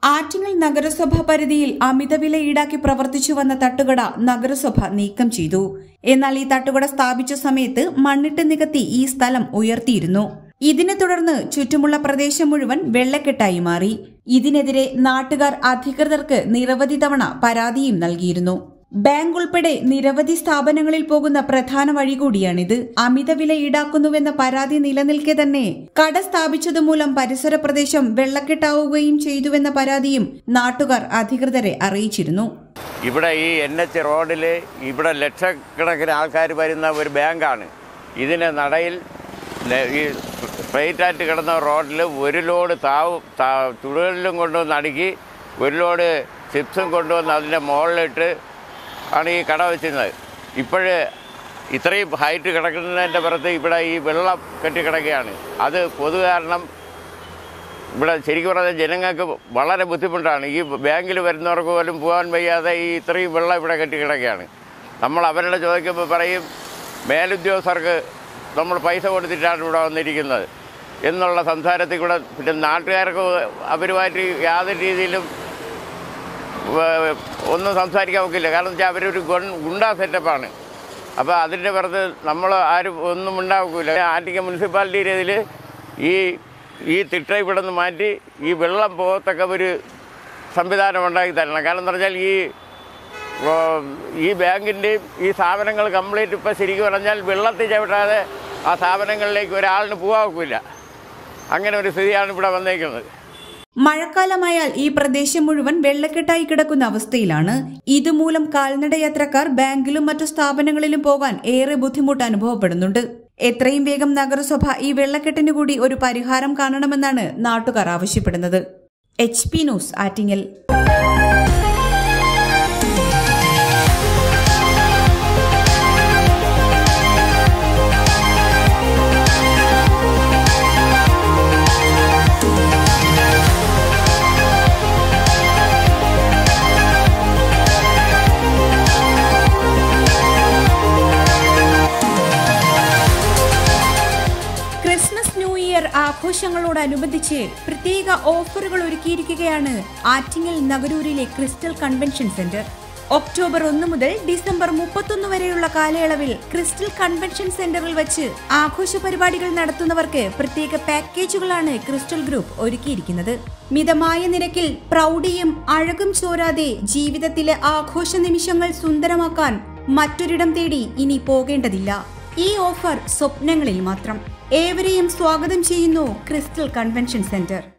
ആറ്റിങ്ങൽ നഗരസഭ പരിധിയിൽ അമിതവില ഈടാക്കി പ്രവർത്തിച്ചു വന്ന തട്ടുകട നഗരസഭ നീക്കം ചെയ്തു എന്നാൽ ഈ തട്ടുകട സ്ഥാപിച്ച സമയത്ത് മണ്ണിട്ട് നികത്തി ഈ സ്ഥലം ഉയർത്തിയിരുന്നു ഇതിനെ തുടർന്ന് ചുറ്റുമുള്ള പ്രദേശം മുഴുവൻ വെള്ളക്കെട്ടായി മാറി ഇതിനെതിരെ നാട്ടുകാർ അധികൃതർക്ക് നിരവധി തവണ പരാതിയും നൽകിയിരുന്നു ബാങ്ക് ഉൾപ്പെടെ നിരവധി സ്ഥാപനങ്ങളിൽ പോകുന്ന പ്രധാന വഴി കൂടിയാണിത് അമിതവില ഈടാക്കുന്നുവെന്ന പരാതി നിലനിൽക്കെ തന്നെ കട സ്ഥാപിച്ചതുമൂലം പരിസര പ്രദേശം വെള്ളക്കെട്ടാവുകയും ചെയ്തുവെന്ന പരാതിയും നാട്ടുകാർ അധികൃതരെ അറിയിച്ചിരുന്നു ഇവിടെ ഈ എൻ എച്ച് റോഡിൽ ഇവിടെ ലക്ഷക്കണക്കിന് ആൾക്കാർ വരുന്ന ഒരു ബാങ്കാണ് ഇതിന് നടയിൽ ല- ഈ സ്ട്രെയിറ്റായിട്ട് കിടന്ന റോഡിൽ ഒരു ലോഡ് താവ് താ- ചുടുകല്ലും കൊണ്ടുവന്ന് അടുക്കി ഒരു ലോഡ് ചിപ്സും കൊണ്ടുവന്ന് അതിൻ്റെ മുകളിലിട്ട് ആണ് ഈ കട വെച്ചിരുന്നത് ഇപ്പോഴ് ഇത്രയും ഹൈറ്റ് കിടക്കുന്നതിൻ്റെ പുറത്ത് ഇവിടെ ഈ വെള്ളം കെട്ടിക്കിടക്കുകയാണ് അത് പൊതു കാരണം ഇവിടെ ശരിക്കും പറഞ്ഞാൽ ജനങ്ങൾക്ക് വളരെ ബുദ്ധിമുട്ടാണ് ഈ ബാങ്കിൽ വരുന്നവർക്ക് പോലും പോകാൻ വയ്യാതെ ഈ ഇത്രയും വെള്ളം ഇവിടെ കെട്ടിക്കിടക്കുകയാണ് നമ്മൾ അവരുടെ ചോദിക്കുമ്പോൾ പറയും മേലുദ്യോഗസ്ഥർക്ക് നമ്മൾ പൈസ കൊടുത്തിട്ടാണ് ഇവിടെ വന്നിരിക്കുന്നത് എന്നുള്ള സംസാരത്തിൽ കൂടെ പിന്നെ നാട്ടുകാർക്ക് അവരുമായിട്ട് യാതൊരു രീതിയിലും വേ- ഒന്നും സംസാരിക്കാൻ ഒക്കില്ല കാരണം വെച്ചാൽ അവരൊരു ഗുൺ- ഗുണ്ടാ സെറ്റപ്പാണ് അപ്പോൾ അതിൻ്റെ പുറത്ത് നമ്മൾ ആരും ഒന്നും ഉണ്ടാക്കില്ല ആറ്റിങ്ങ മുനിസിപ്പാലിറ്റിയുടെ ഇതിൽ ഈ ഈ തിട്ട ഇവിടെ നിന്ന് മാറ്റി ഈ വെള്ളം പോകത്തക്ക ഒരു സംവിധാനം ഉണ്ടാക്കി തരണം കാരണം എന്ന് പറഞ്ഞാൽ ഈ ഓ, ഈ ബാങ്കിൻ്റെയും ഈ സ്ഥാപനങ്ങൾ കംപ്ലീറ്റ് ഇപ്പോൾ ശരിക്കും പറഞ്ഞാൽ വെള്ളത്തിൽ ചവിട്ടാതെ ആ സ്ഥാപനങ്ങളിലേക്ക് ഒരാളിന് പോകാൻ അങ്ങനെ ഒരു സ്ഥിതിയാണ് ഇവിടെ വന്നേക്കുന്നത് മഴക്കാലമായാൽ ഈ പ്രദേശം മുഴുവൻ വെള്ളക്കെട്ടായി കിടക്കുന്ന അവസ്ഥയിലാണ് ഇതുമൂലം കാൽനട യാത്രക്കാർ ബാങ്കിലും മറ്റു സ്ഥാപനങ്ങളിലും പോകാൻ ഏറെ ബുദ്ധിമുട്ട് അനുഭവപ്പെടുന്നുണ്ട് എത്രയും വേഗം നഗരസഭ ഈ വെള്ളക്കെട്ടിന് കൂടി ഒരു പരിഹാരം കാണണമെന്നാണ് നാട്ടുകാർ ആവശ്യപ്പെടുന്നത് H P news Attingal Christmas new year ആഘോഷങ്ങളോടനുബന്ധിച്ച് പ്രത്യേക ഓഫറുകൾ ഒരുക്കിയിരിക്കുകയാണ് ആറ്റിങ്ങൽ നഗരൂരിലെ ക്രിസ്റ്റൽ കൺവെൻഷൻ സെന്റർ ഒക്ടോബർ ഒന്ന് മുതൽ ഡിസംബർ മുപ്പത്തൊന്ന് വരെയുള്ള കാലയളവിൽ ക്രിസ്റ്റൽ കൺവെൻഷൻ സെന്ററിൽ വെച്ച് ആഘോഷ പരിപാടികൾ നടത്തുന്നവർക്ക് പ്രത്യേക പാക്കേജുകളാണ് ക്രിസ്റ്റൽ ഗ്രൂപ്പ് ഒരുക്കിയിരിക്കുന്നത് മിതമായ നിരക്കിൽ പ്രൗഢിയും അഴകും ചോരാതെ ജീവിതത്തിലെ ആഘോഷ നിമിഷങ്ങൾ സുന്ദരമാക്കാൻ മറ്റൊരിടം തേടി ഇനി പോകേണ്ടതില്ല ഈ ഓഫർ സ്വപ്നങ്ങളിൽ മാത്രം ഏവരെയും സ്വാഗതം ചെയ്യുന്നു ക്രിസ്റ്റൽ കൺവെൻഷൻ സെന്റർ